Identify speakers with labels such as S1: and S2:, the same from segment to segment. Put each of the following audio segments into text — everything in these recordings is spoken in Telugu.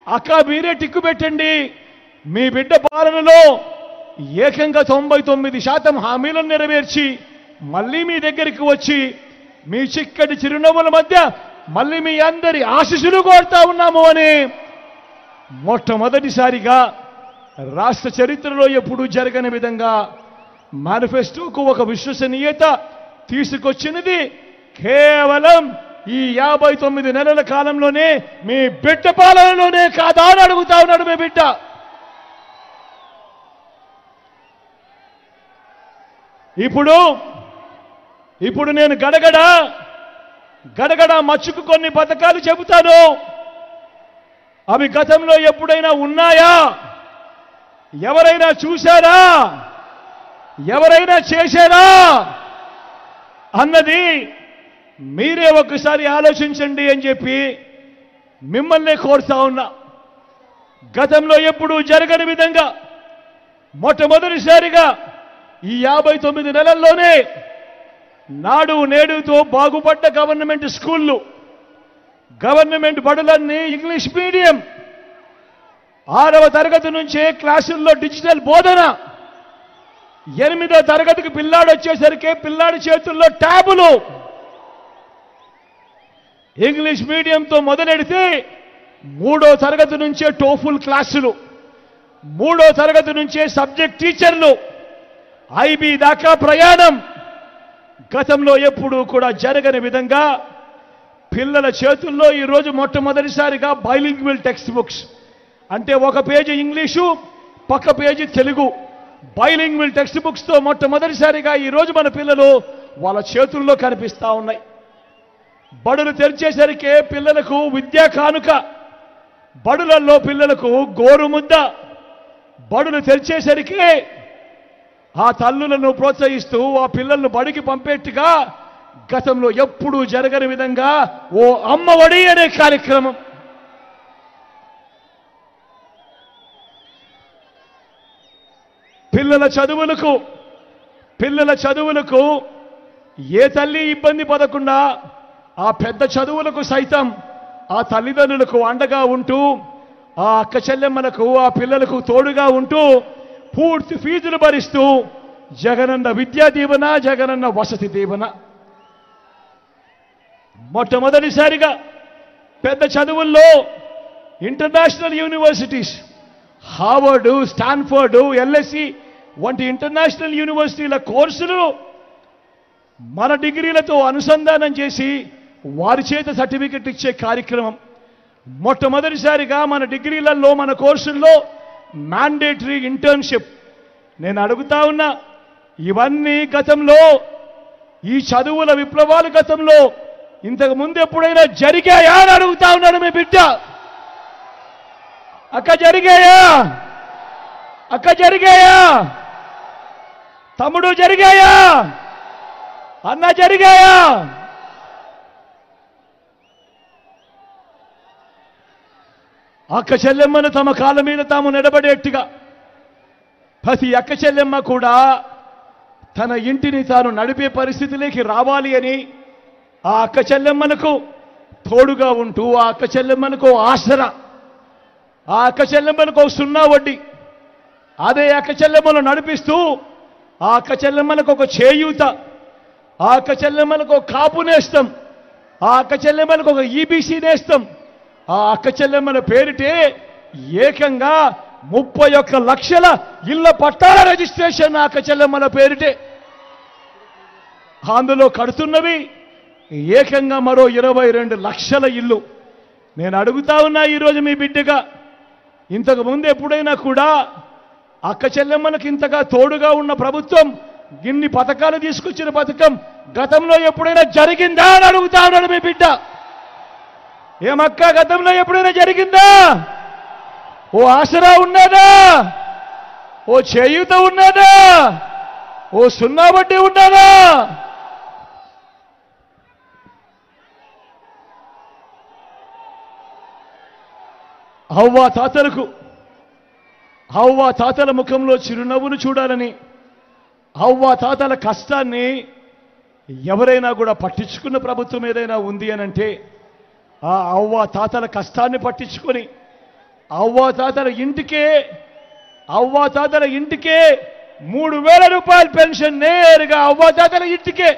S1: అక్క మీరే టిక్కు పెట్టండి మీ బిడ్డ పాలనలో ఏకంగా తొంభై తొమ్మిది శాతం హామీలను నెరవేర్చి మళ్ళీ మీ దగ్గరికి వచ్చి మీ చిక్కటి చిరునవ్వుల మధ్య మళ్ళీ మీ అందరి ఆశీస్సులు కోరుతా ఉన్నాము అని మొట్టమొదటిసారిగా రాష్ట్ర చరిత్రలో ఎప్పుడూ జరగని విధంగా మేనిఫెస్టోకు ఒక విశ్వసనీయత తీసుకొచ్చినది కేవలం ఈ యాభై తొమ్మిది నెలల కాలంలోనే మీ బిడ్డ పాలనలోనే కాదా అని అడుగుతా ఉన్నాడు మీ బిడ్డ ఇప్పుడు ఇప్పుడు నేను గడగడ గడగడ మచ్చుకు కొన్ని పథకాలు చెబుతాను అవి గతంలో ఎప్పుడైనా ఉన్నాయా ఎవరైనా చూశారా ఎవరైనా చేశారా అన్నది మీరే ఒకసారి ఆలోచించండి అని చెప్పి మిమ్మల్ని కోరుతా ఉన్నా గతంలో ఎప్పుడూ జరగని విధంగా మొట్టమొదటిసారిగా ఈ యాభై తొమ్మిది నెలల్లోనే నాడు నేడుతో బాగుపడ్డ గవర్నమెంట్ స్కూళ్ళు గవర్నమెంట్ బడులన్నీ ఇంగ్లీష్ మీడియం ఆరవ తరగతి నుంచే క్లాసుల్లో డిజిటల్ బోధన ఎనిమిదో తరగతికి పిల్లాడు వచ్చేసరికి పిల్లాడి చేతుల్లో ట్యాబులు ఇంగ్లీష్ మీడియంతో మొదలెడితే మూడో తరగతి నుంచే టోఫుల్ క్లాసులు మూడో తరగతి నుంచే సబ్జెక్ట్ టీచర్లు ఐబీ దాకా ప్రయాణం గతంలో ఎప్పుడూ కూడా జరగని విధంగా పిల్లల చేతుల్లో ఈరోజు మొట్టమొదటిసారిగా బైలింగ్వల్ టెక్స్ట్ బుక్స్ అంటే ఒక పేజీ ఇంగ్లీషు పక్క పేజీ తెలుగు బైలింగ్వల్ టెక్స్ట్ బుక్స్తో మొట్టమొదటిసారిగా ఈరోజు మన పిల్లలు వాళ్ళ చేతుల్లో కనిపిస్తా ఉన్నాయి బడులు తెరిచేసరికే పిల్లలకు విద్యా కానుక బడులలో పిల్లలకు గోరుముద్ద బడులు తెరిచేసరికి ఆ తల్లులను ప్రోత్సహిస్తూ ఆ పిల్లలను బడికి పంపేట్టుగా గతంలో ఎప్పుడూ జరగని విధంగా ఓ అమ్మఒడి అనే కార్యక్రమం పిల్లల చదువులకు పిల్లల చదువులకు ఏ తల్లి ఇబ్బంది పడకుండా ఆ పెద్ద చదువులకు సైతం ఆ తల్లిదండ్రులకు అండగా ఉంటూ ఆ అక్క చెల్లెమ్మలకు ఆ పిల్లలకు తోడుగా ఉంటూ పూర్తి ఫీజులు భరిస్తూ జగనన్న విద్యా దీవెన జగనన్న వసతి దీవెన మొట్టమొదటిసారిగా పెద్ద చదువుల్లో international universities Harvard Stanford LSE వంటి ఇంటర్నేషనల్ యూనివర్సిటీల కోర్సులు మన డిగ్రీలతో అనుసంధానం చేసి వారి చేత సర్టిఫికెట్ ఇచ్చే కార్యక్రమం మొట్టమొదటిసారిగా మన డిగ్రీలలో మన కోర్సుల్లో మ్యాండేటరీ ఇంటర్న్షిప్ నేను అడుగుతా ఉన్నా ఇవన్నీ గతంలో ఈ చదువుల విప్లవాలు గతంలో ఇంతకు ముందు ఎప్పుడైనా జరిగాయా అని అడుగుతా ఉన్నాడు మీ బిడ్డ అక్క జరిగాయా అక్క జరిగాయా తమ్ముడు జరిగాయా అన్న జరిగాయా అక్క చెల్లెమ్మను తమ కాళ్ళ మీద తాము నిలబడేట్టుగా ప్రతి అక్క చెల్లెమ్మ కూడా తన ఇంటిని తాను నడిపే పరిస్థితిలోకి రావాలి అని ఆ అక్క చెల్లెమ్మలకు తోడుగా ఉంటూ ఆ అక్క చెల్లెమ్మలకు ఆసరా ఆ అక్క చెల్లెమ్మలకు ఒక సున్నా వడ్డీ అదే అక్క చెల్లెమ్మను నడిపిస్తూ ఆ అక్క చెల్లెమ్మలకు ఒక చేయూత ఆ అక్క చెల్లెమ్మలకు ఒక కాపు నేస్తం ఆ అక్క చెల్లెమ్మలకు ఒక ఈబీసీ నేస్తం ఆ అక్క చెల్లెమ్మల పేరిటే ఏకంగా ముప్పై ఒక్క లక్షల ఇళ్ల పట్టాల రిజిస్ట్రేషన్ ఆ అక్క చెల్లెమ్మల పేరిటే అందులో కడుతున్నవి ఏకంగా మరో ఇరవై రెండు లక్షల ఇల్లు నేను అడుగుతా ఉన్నా ఈరోజు మీ బిడ్డగా ఇంతకు ముందు ఎప్పుడైనా కూడా అక్క చెల్లెమ్మలకు ఇంతగా తోడుగా ఉన్న ప్రభుత్వం ఇన్ని పథకాలు తీసుకొచ్చిన పథకం గతంలో ఎప్పుడైనా జరిగిందా అని అడుగుతా ఉన్నాడు మీ బిడ్డ ఏమక్క గతంలో ఎప్పుడైనా జరిగిందా ఓ ఆసరా ఉన్నదా ఓ చేయూత ఉన్నదా ఓ సున్నా వడ్డీ ఉన్నదా హవ్వ తాతలకు హవ్వ తాతల ముఖంలో చిరునవ్వును చూడాలని హవ్వ తాతల కష్టాన్ని ఎవరైనా కూడా పట్టించుకున్న ప్రభుత్వం ఏదైనా ఉంది అని అంటే ఆ అవ్వ తాతల కష్టాన్ని పట్టించుకొని అవ్వాతాతల ఇంటికే అవ్వాతాతల ఇంటికే మూడు వేల రూపాయల పెన్షన్ నేరుగా అవ్వాతాతల ఇంటికే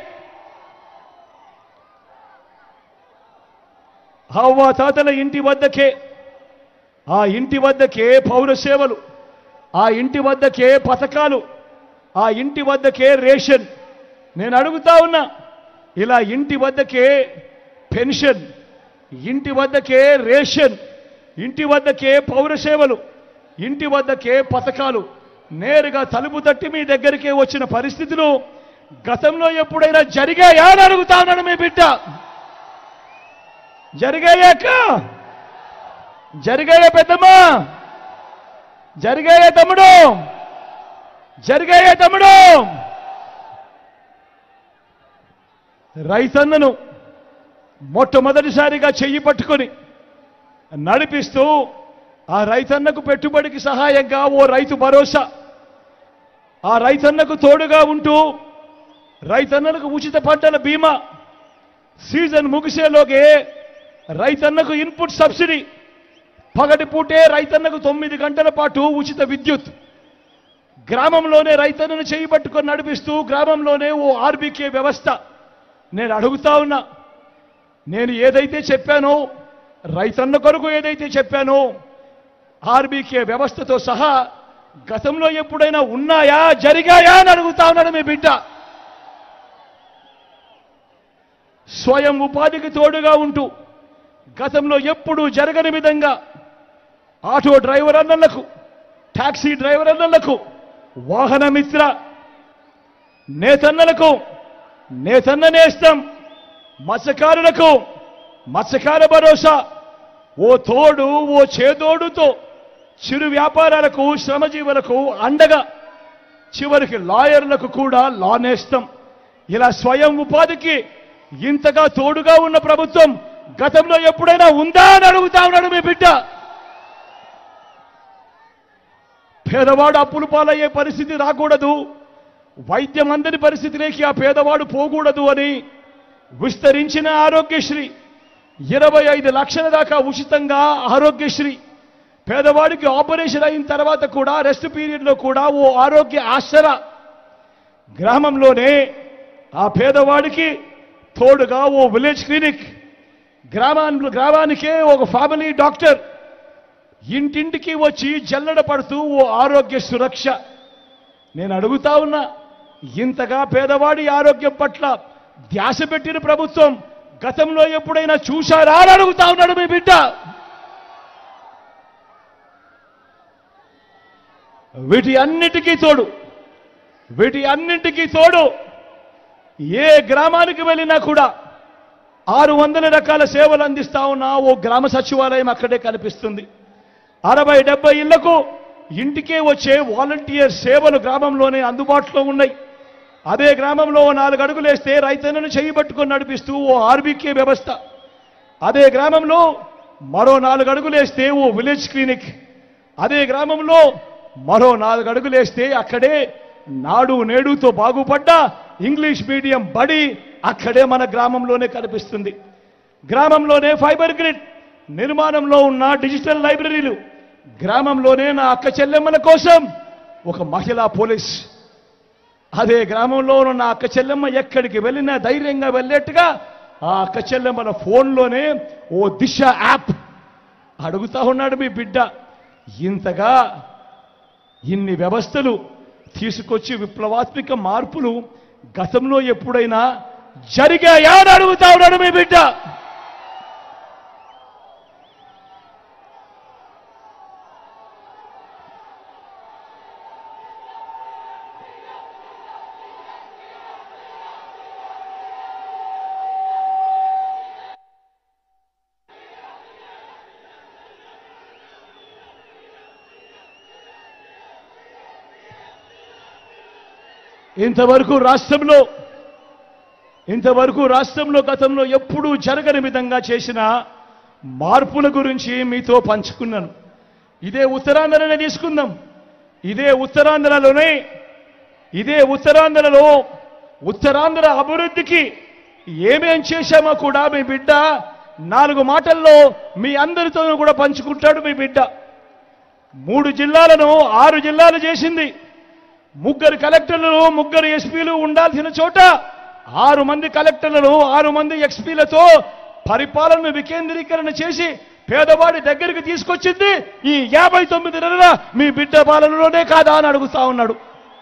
S1: అవ్వాతాతల ఇంటి వద్దకే ఆ ఇంటి వద్దకే పౌర సేవలు ఆ ఇంటి వద్దకే పథకాలు ఆ ఇంటి వద్దకే రేషన్ నేను అడుగుతా ఉన్నా ఇలా ఇంటి వద్దకే పెన్షన్ ఇంటి వద్దకే రేషన్ ఇంటి వద్దకే పౌర సేవలు ఇంటి వద్దకే పథకాలు నేరుగా తలుపు తట్టి మీ దగ్గరికే వచ్చిన పరిస్థితులు గతంలో ఎప్పుడైనా జరిగాయా అని అడుగుతా ఉన్నాడు మీ బిడ్డ జరిగాయాక జరిగాయా పెద్దమ్మా జరిగాయా తమ్ముడు జరిగాయా తమ్ముడు రైతన్నను మొట్టమొదటిసారిగా చెయ్యి పట్టుకొని నడిపిస్తూ ఆ రైతన్నకు పెట్టుబడికి సహాయంగా ఓ రైతు భరోసా ఆ రైతన్నకు తోడుగా ఉంటూ రైతన్నలకు ఉచిత పంటల బీమా సీజన్ ముగిసేలోగే రైతన్నకు ఇన్పుట్ సబ్సిడీ పగటి పూటే రైతన్నకు తొమ్మిది గంటల పాటు ఉచిత విద్యుత్ గ్రామంలోనే రైతన్నను చేయబట్టుకొని నడిపిస్తూ గ్రామంలోనే ఓ ఆర్బీకే వ్యవస్థ నేను అడుగుతా ఉన్నా నేను ఏదైతే చెప్పానో రైతన్న కొరకు ఏదైతే చెప్పానో ఆర్బీకే వ్యవస్థతో సహా గతంలో ఎప్పుడైనా ఉన్నాయా జరిగాయా అని అడుగుతా ఉన్నాడు మీ బిడ్డ స్వయం ఉపాధికి తోడుగా ఉంటూ గతంలో ఎప్పుడూ జరగని విధంగా ఆటో డ్రైవర్ అన్నలకు టాక్సీ డ్రైవర్ అన్నలకు వాహన మిత్ర నేతన్నలకు నేతన్న నేస్తం మత్స్యకారులకు మత్స్యకార భరోసా ఓ తోడు ఓ చేదోడుతో చిరు వ్యాపారాలకు శ్రమజీవులకు అండగా చివరికి లాయర్లకు కూడా లా నేస్తం ఇలా స్వయం ఉపాధికి ఇంతగా తోడుగా ఉన్న ప్రభుత్వం గతంలో ఎప్పుడైనా ఉందా అని అడుగుతా ఉన్నాడు మీ బిడ్డ పేదవాడు అప్పులు పాలయ్యే పరిస్థితి రాకూడదు వైద్యం అందని పరిస్థితిలోకి ఆ పేదవాడు పోకూడదు అని విస్తరించిన ఆరోగ్యశ్రీ ఇరవై ఐదు లక్షల దాకా ఉచితంగా ఆరోగ్యశ్రీ పేదవాడికి ఆపరేషన్ అయిన తర్వాత కూడా రెస్ట్ పీరియడ్లో కూడా ఓ ఆరోగ్య ఆసరా గ్రామంలోనే ఆ పేదవాడికి తోడుగా ఓ విలేజ్ క్లినిక్ గ్రామాన్ని గ్రామానికే ఒక ఫ్యామిలీ డాక్టర్ ఇంటింటికి వచ్చి జల్లడ పడుతూ ఓ ఆరోగ్య సురక్ష నేను అడుగుతా ఉన్నా ఇంతగా పేదవాడి ఆరోగ్యం పట్ల ధ్యాస పెట్టిన ప్రభుత్వం గతంలో ఎప్పుడైనా చూశారా అని అడుగుతా ఉన్నాడు మీ బిడ్డ వీటి అన్నిటికీ తోడు వీటి అన్నింటికీ తోడు ఏ గ్రామానికి వెళ్ళినా కూడా ఆరు వందల రకాల సేవలు అందిస్తా ఉన్న ఓ గ్రామ సచివాలయం అక్కడే కనిపిస్తుంది అరవై డెబ్బై ఇళ్లకు ఇంటికే వచ్చే వాలంటీర్ సేవలు గ్రామంలోనే అందుబాటులో ఉన్నాయి అదే గ్రామంలో ఓ నాలుగు అడుగులు వేస్తే రైతన్నను చేయబట్టుకొని నడిపిస్తూ ఓ ఆర్బీకే వ్యవస్థ అదే గ్రామంలో మరో నాలుగు అడుగులు వేస్తే ఓ విలేజ్ క్లినిక్ అదే గ్రామంలో మరో నాలుగు అడుగులు వేస్తే అక్కడే నాడు నేడుతో బాగుపడ్డ ఇంగ్లీష్ మీడియం బడి అక్కడే మన గ్రామంలోనే కనిపిస్తుంది గ్రామంలోనే ఫైబర్ గ్రిడ్ నిర్మాణంలో ఉన్న డిజిటల్ లైబ్రరీలు గ్రామంలోనే నా అక్క చెల్లెమ్మల కోసం ఒక మహిళా పోలీస్ అదే గ్రామంలో ఉన్న నా అక్క చెల్లెమ్మ ఎక్కడికి వెళ్ళినా ధైర్యంగా వెళ్ళేట్టుగా ఆ అక్క చెల్లెమ్మల ఫోన్లోనే ఓ దిశ యాప్ అడుగుతా ఉన్నాడు మీ బిడ్డ ఇంతగా ఇన్ని వ్యవస్థలు తీసుకొచ్చి విప్లవాత్మక మార్పులు గతంలో ఎప్పుడైనా జరిగాయా అని అడుగుతా ఉన్నాడు మీ బిడ్డ ఇంతవరకు రాష్ట్రంలో ఇంతవరకు రాష్ట్రంలో గతంలో ఎప్పుడూ జరగని విధంగా చేసిన మార్పుల గురించి మీతో పంచుకున్నాను ఇదే ఉత్తరాంధ్రనే తీసుకుందాం ఇదే ఉత్తరాంధ్రలోనే ఇదే ఉత్తరాంధ్రలో ఉత్తరాంధ్ర అభివృద్ధికి ఏమేం చేశామో కూడా మీ బిడ్డ నాలుగు మాటల్లో మీ అందరితోనూ కూడా పంచుకుంటాడు మీ బిడ్డ మూడు జిల్లాలను ఆరు జిల్లాలు చేసింది ముగ్గురు కలెక్టర్లు ముగ్గురు ఎస్పీలు ఉండాల్సిన చోట ఆరు మంది కలెక్టర్లను ఆరు మంది ఎక్స్పీలతో పరిపాలనను వికేంద్రీకరణ చేసి పేదవాడి దగ్గరికి తీసుకొచ్చింది ఈ యాభై తొమ్మిది నెలల మీ బిడ్డ పాలనలోనే కాదా అని అడుగుతా ఉన్నాడు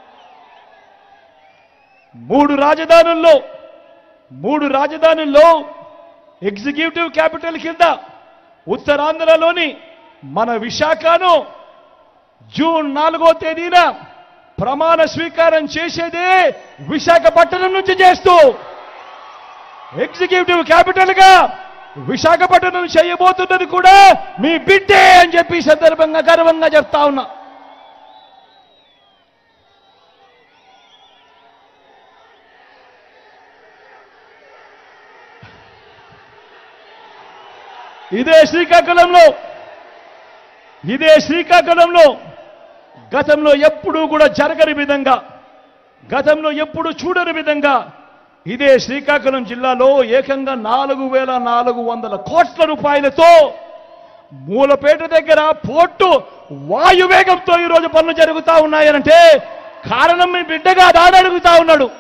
S1: మూడు రాజధానుల్లో మూడు రాజధానుల్లో ఎగ్జిక్యూటివ్ క్యాపిటల్ కింద ఉత్తరాంధ్రలోని మన విశాఖను జూన్ నాలుగో తేదీన ప్రమాణ స్వీకారం చేసేదే విశాఖపట్నం నుంచి చేస్తూ ఎగ్జిక్యూటివ్ క్యాపిటల్ గా విశాఖపట్నం చేయబోతున్నది కూడా మీ బిడ్డే అని చెప్పి ఈ సందర్భంగా గర్వంగా చెప్తా ఉన్నా ఇదే శ్రీకాకుళంలో ఇదే శ్రీకాకుళంలో గతంలో ఎప్పుడూ కూడా జరగని విధంగా గతంలో ఎప్పుడు చూడని విధంగా ఇదే శ్రీకాకుళం జిల్లాలో ఏకంగా నాలుగు వేల నాలుగు వందల కోట్ల రూపాయలతో మూలపేట దగ్గర పోర్టు వాయువేగంతో ఈరోజు పనులు జరుగుతా ఉన్నాయనంటే కారణం మీ బిడ్డగా దాని అడుగుతా ఉన్నాడు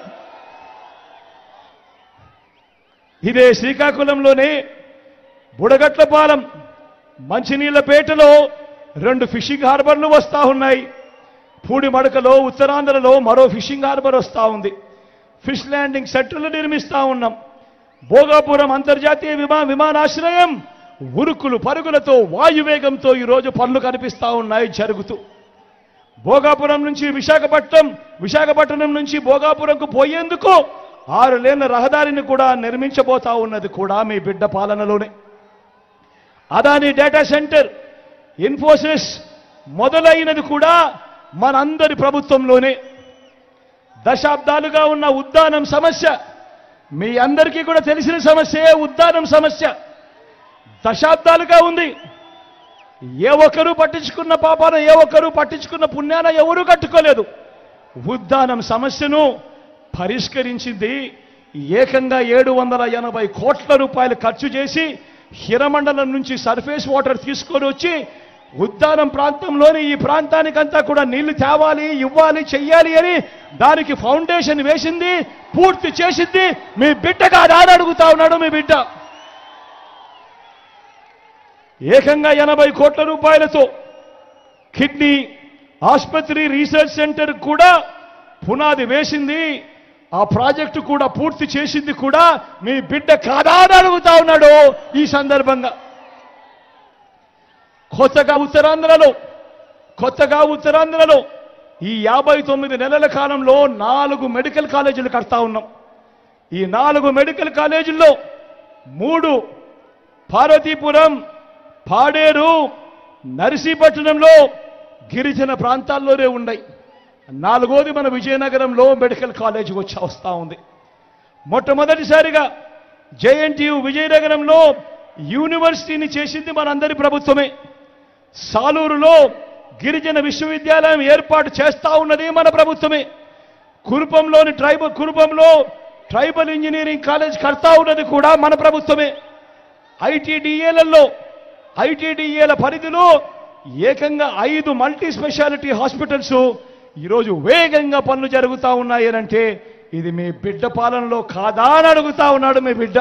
S1: ఇదే శ్రీకాకుళంలోనే బుడగట్లపాలెం మంచినీళ్లపేటలో రెండు ఫిషింగ్ హార్బర్లు వస్తా ఉన్నాయి పూడి మడకలో ఉత్తరాంధ్రలో మరో ఫిషింగ్ హార్బర్ వస్తా ఉంది ఫిష్ ల్యాండింగ్ సెంటర్లు నిర్మిస్తా ఉన్నాం భోగాపురం అంతర్జాతీయ విమా విమానాశ్రయం ఉరుకులు పరుగులతో వాయువేగంతో ఈరోజు పనులు కనిపిస్తా ఉన్నాయి జరుగుతూ భోగాపురం నుంచి విశాఖపట్నం విశాఖపట్నం నుంచి భోగాపురంకు పోయేందుకు ఆరు లేన్ల రహదారిని కూడా నిర్మించబోతా ఉన్నది కూడా మీ బిడ్డ పాలనలోనే అదాని డేటా సెంటర్ ఇన్ఫోసిస్ మొదలైనది కూడా మనందరి ప్రభుత్వంలోనే దశాబ్దాలుగా ఉన్న ఉద్దానం సమస్య మీ అందరికీ కూడా తెలిసిన సమస్యే ఉద్దానం సమస్య దశాబ్దాలుగా ఉంది ఏ ఒక్కరూ పట్టించుకున్న పాపాన ఏ ఒక్కరూ పట్టించుకున్న పుణ్యాన ఎవరూ కట్టుకోలేదు ఉద్దానం సమస్యను పరిష్కరించింది ఏకంగా ఏడు వందల ఎనభై కోట్ల రూపాయలు ఖర్చు చేసి హిరమండలం నుంచి సర్ఫేస్ వాటర్ తీసుకొని వచ్చి ఉద్దానం ప్రాంతంలోని ఈ ప్రాంతానికంతా కూడా నీళ్లు తేవాలి ఇవ్వాలి చెయ్యాలి అని దానికి ఫౌండేషన్ వేసింది పూర్తి చేసింది మీ బిడ్డ కాదా అని అడుగుతా ఉన్నాడు మీ బిడ్డ ఏకంగా ఎనభై కోట్ల రూపాయలతో కిడ్నీ ఆసుపత్రి రీసెర్చ్ సెంటర్ కూడా పునాది వేసింది ఆ ప్రాజెక్టు కూడా పూర్తి చేసింది కూడా మీ బిడ్డ కాదా అని అడుగుతా ఉన్నాడు ఈ సందర్భంగా కొత్తగా ఉత్తరాంధ్రలో కొత్తగా ఉత్తరాంధ్రలో ఈ యాభై తొమ్మిది నెలల కాలంలో నాలుగు మెడికల్ కాలేజీలు కడతా ఉన్నాం ఈ నాలుగు మెడికల్ కాలేజీల్లో మూడు పార్వతీపురం పాడేరు నర్సీపట్నంలో గిరిజన ప్రాంతాల్లోనే ఉన్నాయి నాలుగోది మన విజయనగరంలో మెడికల్ కాలేజ్ వచ్చి వస్తా ఉంది మొట్టమొదటిసారిగా జేఎన్టీయు విజయనగరంలో యూనివర్సిటీని చేసింది మనందరి ప్రభుత్వమే సాలూరులో గిరిజన విశ్వవిద్యాలయం ఏర్పాటు చేస్తా ఉన్నది మన ప్రభుత్వమే కురుపంలోని ట్రైబల్ కురుపంలో ట్రైబల్ ఇంజనీరింగ్ కాలేజ్ కడతా ఉన్నది కూడా మన ప్రభుత్వమే ఐటీడీఏలలో ఐటీడీఏల పరిధిలో ఏకంగా ఐదు మల్టీ స్పెషాలిటీ హాస్పిటల్స్ ఈరోజు వేగంగా పనులు జరుగుతా ఉన్నాయనంటే ఇది మీ బిడ్డ పాలనలో కాదా అని అడుగుతా ఉన్నాడు మీ బిడ్డ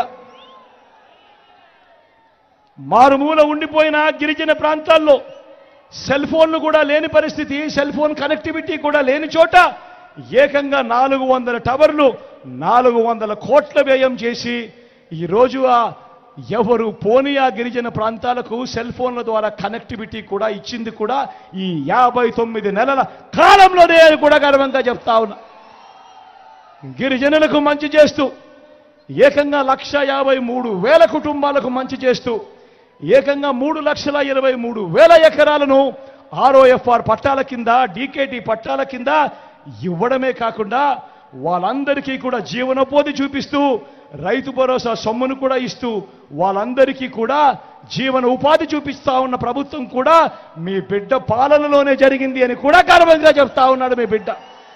S1: మారుమూల ఉండిపోయిన గిరిజన ప్రాంతాల్లో సెల్ ఫోన్లు కూడా లేని పరిస్థితి సెల్ ఫోన్ కనెక్టివిటీ కూడా లేని చోట ఏకంగా నాలుగు వందల టవర్లు నాలుగు వందల కోట్ల వ్యయం చేసి ఈరోజు ఆ ఎవరు పోని ఆ గిరిజన ప్రాంతాలకు సెల్ ఫోన్ల ద్వారా కనెక్టివిటీ కూడా ఇచ్చింది కూడా ఈ యాభై తొమ్మిది నెలల కాలంలోనే అని కూడా గర్వంగా చెప్తా ఉన్నా గిరిజనులకు మంచి చేస్తూ ఏకంగా లక్ష యాభై మూడు వేల కుటుంబాలకు మంచి చేస్తూ ఏకంగా మూడు లక్షల ఇరవై మూడు వేల ఎకరాలను ఆర్ఓఎఫ్ఆర్ పట్టాల కింద డీకేటీ పట్టాల కింద ఇవ్వడమే కాకుండా వాళ్ళందరికీ కూడా జీవనోపాధి చూపిస్తూ రైతు భరోసా సొమ్మును కూడా ఇస్తూ వాళ్ళందరికీ కూడా జీవన ఉపాధి చూపిస్తా ఉన్న ప్రభుత్వం కూడా మీ బిడ్డ పాలనలోనే జరిగింది అని కూడా గర్వంగా చెప్తా ఉన్నాడు మీ బిడ్డ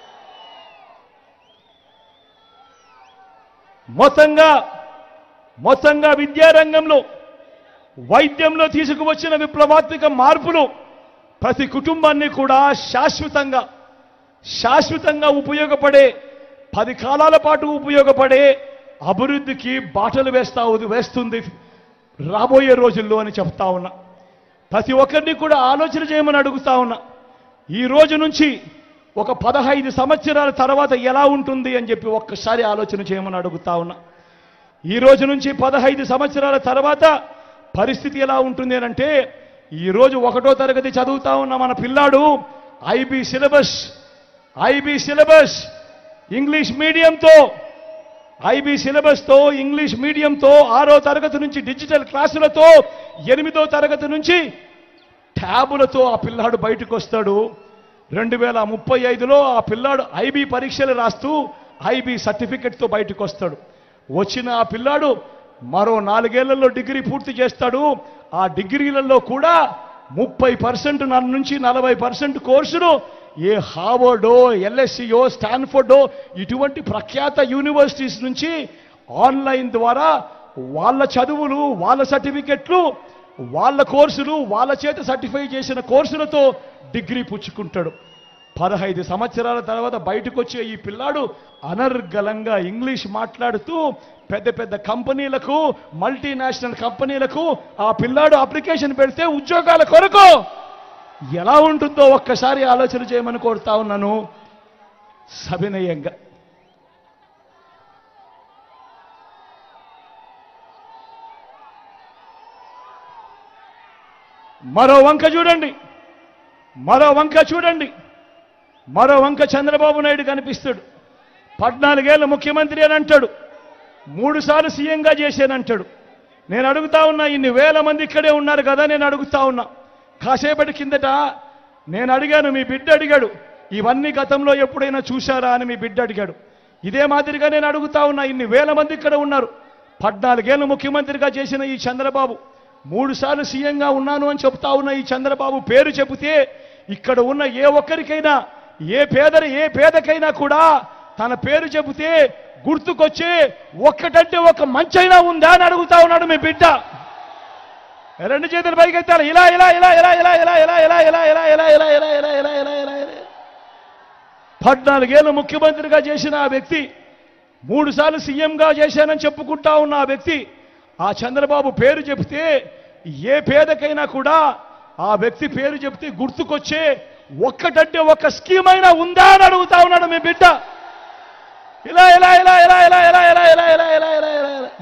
S1: మొత్తంగా మొత్తంగా విద్యారంగంలో వైద్యంలో తీసుకువచ్చిన విప్లవాత్మక మార్పులు ప్రతి కుటుంబాన్ని కూడా శాశ్వతంగా శాశ్వతంగా ఉపయోగపడే పది కాలాల పాటు ఉపయోగపడే అభివృద్ధికి బాటలు వేస్తా వేస్తుంది రాబోయే రోజుల్లో అని చెప్తా ఉన్నా ప్రతి ఒక్కరిని కూడా ఆలోచన చేయమని అడుగుతా ఉన్నా ఈ రోజు నుంచి ఒక పదహైదు సంవత్సరాల తర్వాత ఎలా ఉంటుంది అని చెప్పి ఒక్కసారి ఆలోచన చేయమని అడుగుతా ఉన్నా ఈ రోజు నుంచి పదహైదు సంవత్సరాల తర్వాత పరిస్థితి ఎలా ఉంటుంది అని అంటే ఈ రోజు ఒకటో తరగతి చదువుతా ఉన్న మన పిల్లాడు IB syllabus IB syllabus English మీడియంతో ఐబీ సిలబస్తో ఇంగ్లీష్ మీడియంతో ఆరో తరగతి నుంచి డిజిటల్ క్లాసులతో ఎనిమిదో తరగతి నుంచి ట్యాబులతో ఆ పిల్లాడు బయటకు వస్తాడు రెండు వేల ముప్పై ఐదులో ఆ పిల్లాడు ఐబీ పరీక్షలు రాస్తూ ఐబీ సర్టిఫికెట్తో బయటకు వస్తాడు వచ్చిన ఆ పిల్లాడు మరో నాలుగేళ్లలో డిగ్రీ పూర్తి చేస్తాడు ఆ డిగ్రీలలో కూడా ముప్పై పర్సెంట్ నుంచి నలభై పర్సెంట్ కోర్సును ఏ హార్వర్డో ఎల్ఎస్సియో స్టాన్ఫోర్డో ఇటువంటి ప్రఖ్యాత యూనివర్సిటీస్ నుంచి ఆన్లైన్ ద్వారా వాళ్ళ చదువులు వాళ్ళ సర్టిఫికెట్లు వాళ్ళ కోర్సులు వాళ్ళ చేత సర్టిఫై చేసిన కోర్సులతో డిగ్రీ పుచ్చుకుంటాడు పదహైదు సంవత్సరాల తర్వాత బయటకు వచ్చే ఈ పిల్లాడు అనర్గళంగా ఇంగ్లీష్ మాట్లాడుతూ పెద్ద పెద్ద కంపెనీలకు మల్టీనేషనల్ కంపెనీలకు ఆ పిల్లాడు అప్లికేషన్ పెడితే ఉద్యోగాల కొరకు ఎలా ఉంటుందో ఒక్కసారి ఆలోచన చేయమని కోరుతా ఉన్నాను సవినయంగా మరో వంక చూడండి మరో వంక చూడండి మరో వంక చంద్రబాబు నాయుడు కనిపిస్తాడు పద్నాలుగేళ్ళ ముఖ్యమంత్రి అని అంటాడు మూడు సార్లు సీఎంగా చేశానంటాడు నేను అడుగుతా ఉన్నా ఇన్ని వేల మంది ఇక్కడే ఉన్నారు కదా నేను అడుగుతా ఉన్నా కాసేపటి కిందట నేను అడిగాను మీ బిడ్డ అడిగాడు ఇవన్నీ గతంలో ఎప్పుడైనా చూశారా అని మీ బిడ్డ అడిగాడు ఇదే మాదిరిగా నేను అడుగుతా ఉన్నా ఇన్ని వేల మంది ఇక్కడ ఉన్నారు పద్నాలుగేళ్ళు ముఖ్యమంత్రిగా చేసిన ఈ చంద్రబాబు మూడు సార్లు సీఎంగా ఉన్నాను అని చెప్తా ఉన్న ఈ చంద్రబాబు పేరు చెబితే ఇక్కడ ఉన్న ఏ ఒక్కరికైనా ఏ పేదరి ఏ పేదకైనా కూడా తన పేరు చెబితే గుర్తుకొచ్చే ఒక్కటంటే ఒక మంచైనా ఉందా అని అడుగుతా ఉన్నాడు మీ బిడ్డ రెండు చేతులు పైకెత్తాలి ఇలా ఇలా ఇలా ఇలా ఇలా ఇలా ఇలా ఇలా ఇలా ఇలా ఇలా ఇలా ఇలా ఇలా ఇలా ఇలా ఇలా ఇలా పద్నాలుగేళ్ళు ముఖ్యమంత్రిగా చేసిన ఆ వ్యక్తి మూడు సార్లు సీఎంగా చేశానని చెప్పుకుంటా ఉన్న ఆ వ్యక్తి ఆ చంద్రబాబు పేరు చెబితే ఏ పేదకైనా కూడా ఆ వ్యక్తి పేరు చెబితే గుర్తుకొచ్చే ఒక్కటంటే ఒక్క స్కీమ్ అయినా ఉందా అని అడుగుతా ఉన్నాడు మీ బిడ్డ ఇలా ఇలా ఇలా ఇలా ఇలా ఇలా ఇలా ఇలా ఇలా ఇలా ఇలా ఇలా ఇలా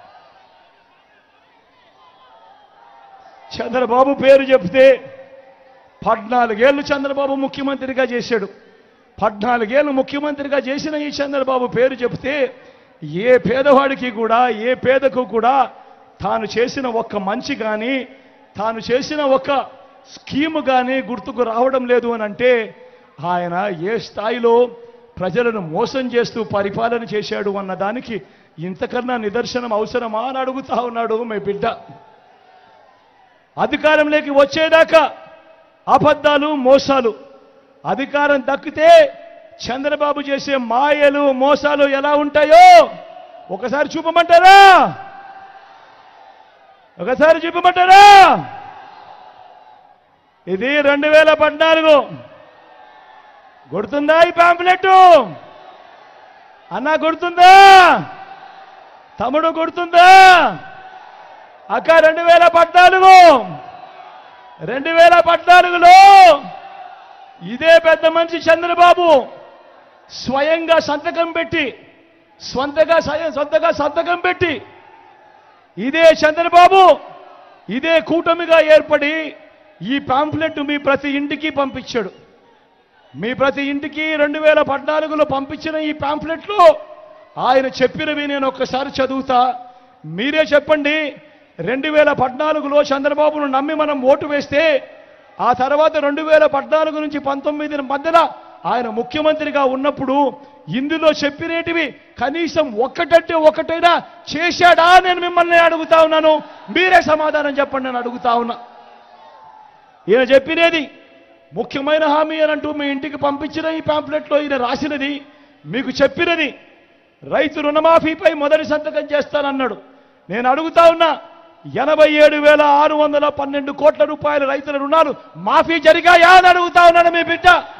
S1: చంద్రబాబు పేరు చెప్తే పద్నాలుగేళ్ళు చంద్రబాబు ముఖ్యమంత్రిగా చేశాడు పద్నాలుగేళ్ళు ముఖ్యమంత్రిగా చేసిన ఈ చంద్రబాబు పేరు చెప్తే ఏ పేదవాడికి కూడా ఏ పేదకు కూడా తాను చేసిన ఒక్క మంచి కానీ తాను చేసిన ఒక స్కీము కానీ గుర్తుకు రావడం లేదు అని అంటే ఆయన ఏ స్థాయిలో ప్రజలను మోసం చేస్తూ పరిపాలన చేశాడు అన్న దానికి ఇంతకన్నా నిదర్శనం అవసరమా అని అడుగుతా ఉన్నాడు మీ బిడ్డ అధికారంలోకి వచ్చేదాకా అబద్ధాలు మోసాలు అధికారం దక్కితే చంద్రబాబు చేసే మాయలు మోసాలు ఎలా ఉంటాయో ఒకసారి చూపమంటారా ఒకసారి చూపమంటారా ఇది రెండు వేల పద్నాలుగు గుర్తుందా ఈ పాంప్లెట్ అన్న గుర్తుందా తమ్ముడు గుర్తుందా అక్క రెండు వేల పద్నాలుగు రెండు వేల పద్నాలుగులో ఇదే పెద్ద మనిషి చంద్రబాబు స్వయంగా సంతకం పెట్టి స్వంతగా స్వయం- సొంతగా సంతకం పెట్టి ఇదే చంద్రబాబు ఇదే కూటమిగా ఏర్పడి ఈ పాంఫ్లెట్ మీ ప్రతి ఇంటికి పంపించాడు మీ ప్రతి ఇంటికి రెండు వేల పద్నాలుగులో పంపించిన ఈ పాంఫ్లెట్లో ఆయన చెప్పినవి నేను ఒక్కసారి చదువుతా మీరే చెప్పండి రెండు వేల పద్నాలుగులో చంద్రబాబును నమ్మి మనం ఓటు వేస్తే ఆ తర్వాత రెండు వేల పద్నాలుగు నుంచి పంతొమ్మిది మధ్యన ఆయన ముఖ్యమంత్రిగా ఉన్నప్పుడు ఇందులో చెప్పినేటివి కనీసం ఒక్కటంటే ఒకటైనా చేశాడా నేను మిమ్మల్ని అడుగుతా ఉన్నాను మీరే సమాధానం చెప్పండి నేను అడుగుతా ఉన్నా ఈయన చెప్పినది ముఖ్యమైన హామీ అని అంటూ మీ ఇంటికి పంపించిన ఈ పాంప్లెట్లో ఈయన రాసినది మీకు చెప్పినది రైతు రుణమాఫీపై మొదటి సంతకం చేస్తానన్నాడు నేను అడుగుతా ఉన్నా ఎనభై ఏడు వేల ఆరు వందల పన్నెండు కోట్ల రూపాయల రైతుల రుణాలు మాఫీ జరిగాయా అని అడుగుతా ఉన్నాడు మీ బిడ్డ